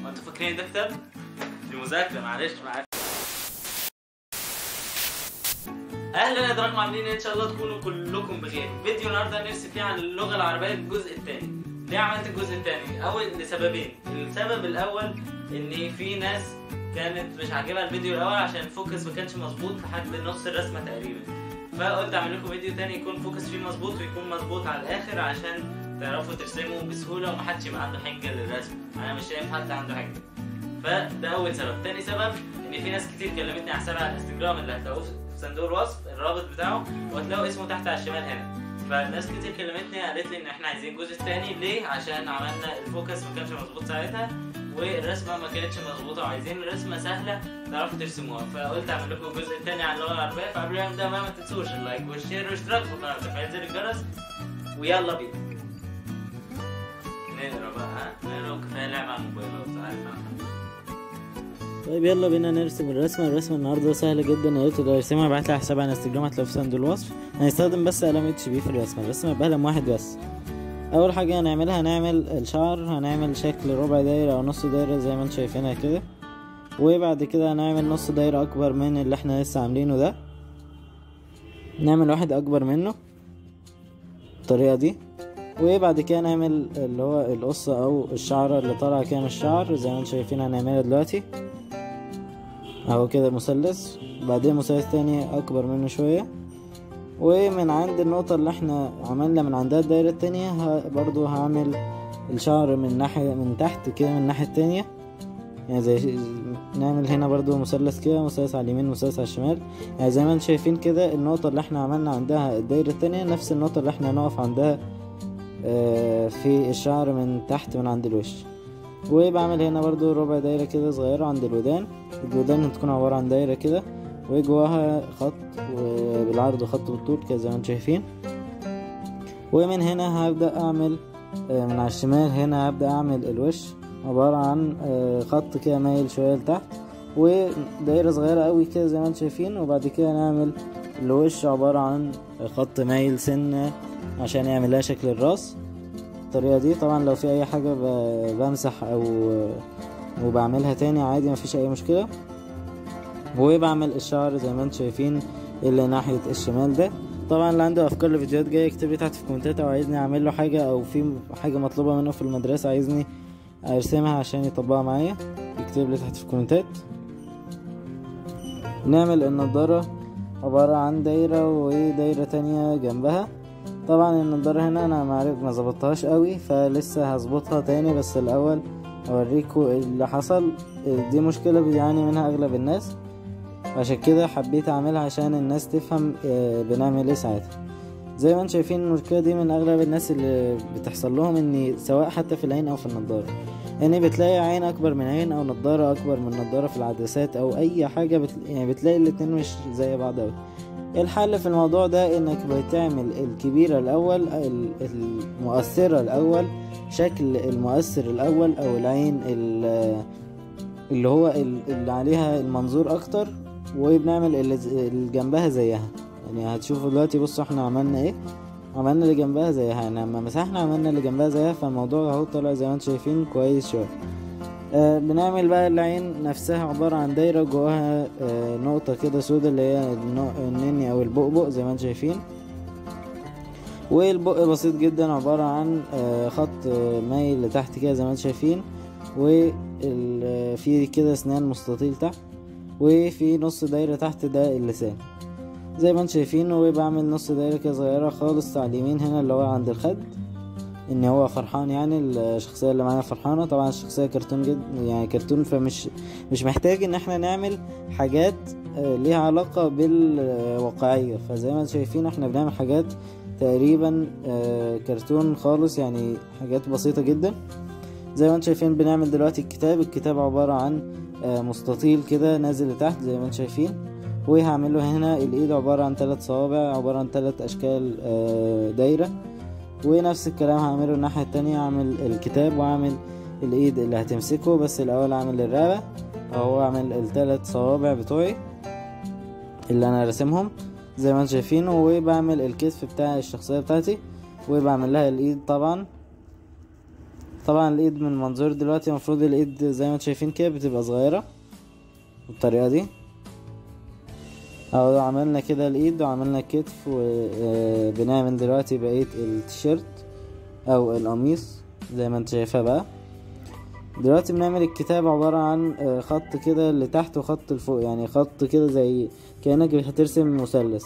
ما انتوا فاكرين ده كتاب دي مذاكره معلش معلش اهلا يا دراكم عاملين ايه ان شاء الله تكونوا كلكم بخير فيديو النهارده نرسم فيه عن اللغه العربيه الجزء الثاني ليه عملت الجزء الثاني اول لسببين السبب الاول ان في ناس كانت مش عاجبها الفيديو الاول عشان الفوكس ما كانش مظبوط لحد نص الرسمه تقريبا فقلت اعمل لكم فيديو تاني يكون فوكس فيه مظبوط ويكون مظبوط على الاخر عشان تعرفوا ترسموا بسهوله ومحدش يبقى عنده حجه للرسم انا مش شايف حد عنده حجه فده اول سبب تاني سبب ان في ناس كتير كلمتني على حساب على الانستجرام اللي هتلاقوه في صندوق الوصف الرابط بتاعه وهتلاقوا اسمه تحت على الشمال هنا فناس كتير كلمتني قالت لي ان احنا عايزين الجزء الثاني ليه عشان عملنا الفوكس ما كانش مظبوط ساعتها والرسمه ما كانتش مظبوطه وعايزين رسمه سهله تعرفوا ترسموها فقلت اعمل لكم الجزء الثاني عن اللغه العربيه فقبل ما نبدا بقى ما تنسوش اللايك والشير والاشتراك في القناه وتفعيل زر الجرس ويلا بينا نقرا بقى ها نقرا وكفايه لعب على الموبايلات عارف انا طيب يلا بينا نرسم الرسمة الرسمة النهاردة سهلة جدا يا ريت اللي يرسمها ابعت لي على حساب على انستجرام هتلاقيه في صندوق الوصف هنستخدم بس قلم اتش بي في الرسمة الرسمة بقلم واحد بس أول حاجة هنعملها هنعمل الشعر هنعمل شكل ربع دايرة أو نص دايرة زي ما انتم شايفينها كده وبعد كده هنعمل نص دايرة أكبر من اللي احنا لسه عاملينه ده نعمل واحد أكبر منه الطريقة دي وبعد كده نعمل اللي هو القصة أو الشعرة اللي طالعة كده من الشعر زي ما انتم شايفين هنعملها دلوقتي اهو كده مثلث بعدين مثلث تاني اكبر منه شوية ومن عند النقطة اللي احنا عملنا من عندها الدايرة التانية ه- برضو هعمل الشعر من ناحية من تحت كده من الناحية التانية يعني زي نعمل هنا برضو مثلث كده مثلث على اليمين مثلث على الشمال يعني زي ما انتم شايفين كده النقطة اللي احنا عملنا عندها الدايرة التانية نفس النقطة اللي احنا هنقف عندها آه، في الشعر من تحت من عند الوش وبعمل هنا برضو ربع دايرة كده صغيرة عند الودان الودان هتكون عبارة عن دايرة كده وجواها خط بالعرض وخط بالطول كده زي ما انتم شايفين ومن هنا هبدأ أعمل آه، من على الشمال هنا هبدأ أعمل الوش عبارة عن آه، خط كده مايل شوية لتحت ودايرة صغيرة قوي كده زي ما انتم شايفين وبعد كده نعمل الوش عبارة عن خط مايل سنة عشان يعمل لها شكل الراس الطريقة دي طبعا لو في أي حاجة ب- بمسح أو وبعملها تاني عادي مفيش أي مشكلة وبعمل الشعر زي ما انتم شايفين اللي ناحية الشمال ده طبعا اللي عنده افكار لفيديوهات جايه يكتب لي تحت في الكومنتات او عايزني اعمل له حاجه او في حاجه مطلوبه منه في المدرسه عايزني ارسمها عشان يطبقها معايا يكتب لي تحت في الكومنتات نعمل النضاره عباره عن دايره ودايره تانية جنبها طبعا النضاره هنا انا معرف ما ظبطتهاش قوي فلسه هظبطها تاني بس الاول اوريكم اللي حصل دي مشكله بيعاني منها اغلب الناس عشان كده حبيت اعملها عشان الناس تفهم آه، بنعمل ايه ساعتها زي ما انتم شايفين المشكله دي من اغلب الناس اللي بتحصل لهم ان سواء حتى في العين او في النضاره يعني بتلاقي عين اكبر من عين او نضاره اكبر من نضاره في العدسات او اي حاجه بت... يعني بتلاقي الاتنين مش زي بعض اوي الحل في الموضوع ده انك بتعمل الكبيرة الاول ال- المؤثرة الاول شكل المؤثر الاول او العين ال- اللي هو ال- اللي عليها المنظور اكتر وبنعمل اللي ز- اللي جنبها زيها يعني هتشوفوا دلوقتي بصوا احنا عملنا ايه عملنا اللي جنبها زيها يعني لما مسحنا عملنا اللي جنبها زيها فالموضوع اهو طلع زي ما انتم شايفين كويس شوية آه بنعمل بقى العين نفسها عبارة عن دايرة جواها آه نقطة كده سودا اللي هي النوع- النني أو البؤبؤ زي ما انتم شايفين والبق بسيط جدا عبارة عن آه خط آه مايل لتحت كده زي ما انتم شايفين وفي كده اسنان مستطيل تحت وفي نص دايرة تحت ده اللسان زي ما انتم شايفين وبعمل نص دايرة كده صغيرة خالص على اليمين هنا اللي هو عند الخد ان هو فرحان يعني الشخصيه اللي معايا فرحانه طبعا الشخصيه كرتون جدا يعني كرتون فمش مش محتاج ان احنا نعمل حاجات آه، ليها علاقه بالواقعيه فزي ما انتم شايفين احنا بنعمل حاجات تقريبا آه، كرتون خالص يعني حاجات بسيطه جدا زي ما انتم شايفين بنعمل دلوقتي الكتاب الكتاب عباره عن آه، مستطيل كده نازل لتحت زي ما انتم شايفين وهعمل له هنا الايد عباره عن ثلاث صوابع عباره عن ثلاث اشكال آه، دايره ونفس الكلام هعمله الناحية التانية هعمل الكتاب وهعمل الايد اللي هتمسكه بس الاول اعمل الرقبة اهو اعمل التلات صوابع بتوعي اللي انا راسمهم زي ما انتم شايفين وبعمل الكتف بتاع الشخصية بتاعتي وبعمل لها الايد طبعا طبعا الايد من منظور دلوقتي المفروض الايد زي ما انتم شايفين كده بتبقى صغيرة بالطريقة دي اهو عملنا كده الايد وعملنا الكتف وبنعمل دلوقتي بقية التيشيرت او القميص زي ما انت شايفها بقى دلوقتي بنعمل الكتاب عبارة عن آه، خط كده لتحت وخط لفوق يعني خط كده زي كأنك هترسم مثلث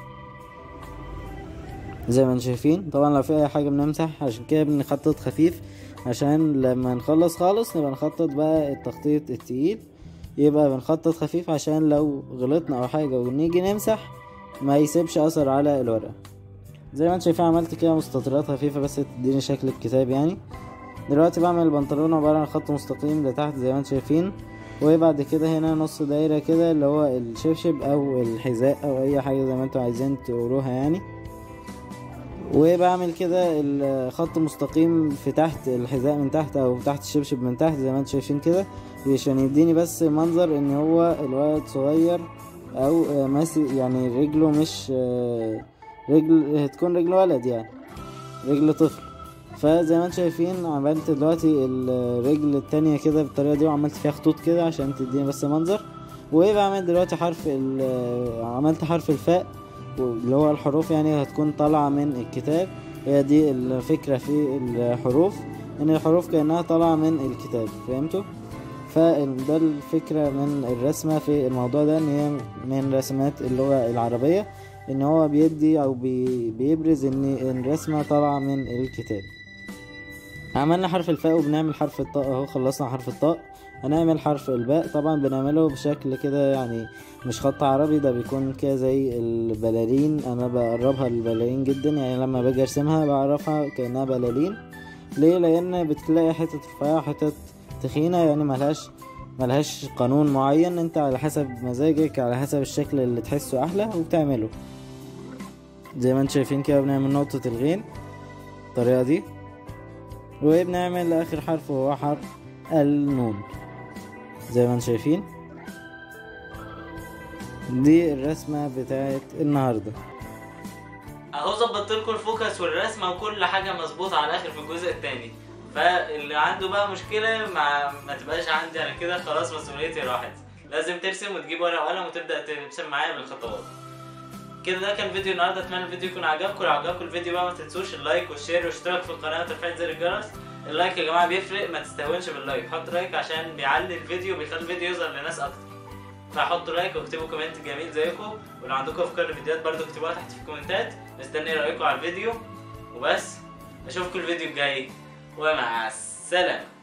زي ما انتم شايفين طبعا لو في اي حاجة بنمسح عشان كده بنخطط خفيف عشان لما نخلص خالص نبقى نخطط بقى التخطيط التقيل يبقى بنخطط خفيف عشان لو غلطنا او حاجة ونيجي نمسح ما يسيبش اثر على الورقة زي ما انت شايفين عملت كده مستطيلات خفيفة بس تديني شكل الكتاب يعني دلوقتي بعمل البنطلون عبارة عن خط مستقيم لتحت زي ما انت شايفين وبعد كده هنا نص دايرة كده اللي هو الشبشب او الحذاء او اي حاجة زي ما انتوا عايزين تقولوها يعني وبعمل كده الخط مستقيم في تحت الحذاء من تحت او تحت الشبشب من تحت زي ما انتم شايفين كده عشان يديني بس منظر ان هو الولد صغير او آه، ماسك يعني رجله مش آه، رجل تكون رجل ولد يعني رجل طفل فزي ما انتم شايفين عملت دلوقتي الرجل التانية كده بالطريقة دي وعملت فيها خطوط كده عشان تديني بس منظر وبعمل دلوقتي حرف ال- عملت حرف الفاء اللي هو الحروف يعني هتكون طالعة من الكتاب هي دي الفكرة في الحروف ان الحروف كأنها طالعة من الكتاب فهمتوا فده الفكرة من الرسمة في الموضوع ده ان هي من رسمات اللغة العربية ان هو بيدي او بي بيبرز ان الرسمة طالعة من الكتاب عملنا حرف الفاء وبنعمل حرف الطاء اهو خلصنا حرف الطاء هنعمل حرف الباء طبعا بنعمله بشكل كده يعني مش خط عربي ده بيكون كده زي البلالين انا بقربها للبلالين جدا يعني لما باجي ارسمها بعرفها كانها بلالين ليه لان بتلاقي حتت رفيعه حتت تخينه يعني ملهاش ملهاش قانون معين انت على حسب مزاجك على حسب الشكل اللي تحسه احلى وبتعمله زي ما انتم شايفين كده بنعمل نقطه الغين الطريقه دي وبنعمل اخر حرف وهو حرف النون زي ما انتم شايفين دي الرسمة بتاعت النهاردة اهو ظبطت لكم الفوكس والرسمه وكل حاجه مظبوطه على الاخر في الجزء الثاني فاللي عنده بقى مشكله مع ما تبقاش عندي انا كده خلاص مسؤوليتي راحت لازم ترسم وتجيب ورقه وقلم وتبدا ترسم معايا بالخطوات كده ده كان فيديو النهارده اتمنى الفيديو يكون عجبكم لو عجبكم الفيديو بقى ما تنسوش اللايك والشير والاشتراك في القناه وتفعيل زر الجرس اللايك يا جماعه بيفرق ما تستهونش باللايك حط لايك عشان بيعلي الفيديو بيخلي الفيديو يظهر لناس اكتر فحطوا لايك واكتبوا كومنت جميل زيكم ولو عندكم افكار لفيديوهات برضو اكتبوها تحت في الكومنتات مستني رايكم على الفيديو وبس اشوفكم الفيديو الجاي ومع السلامه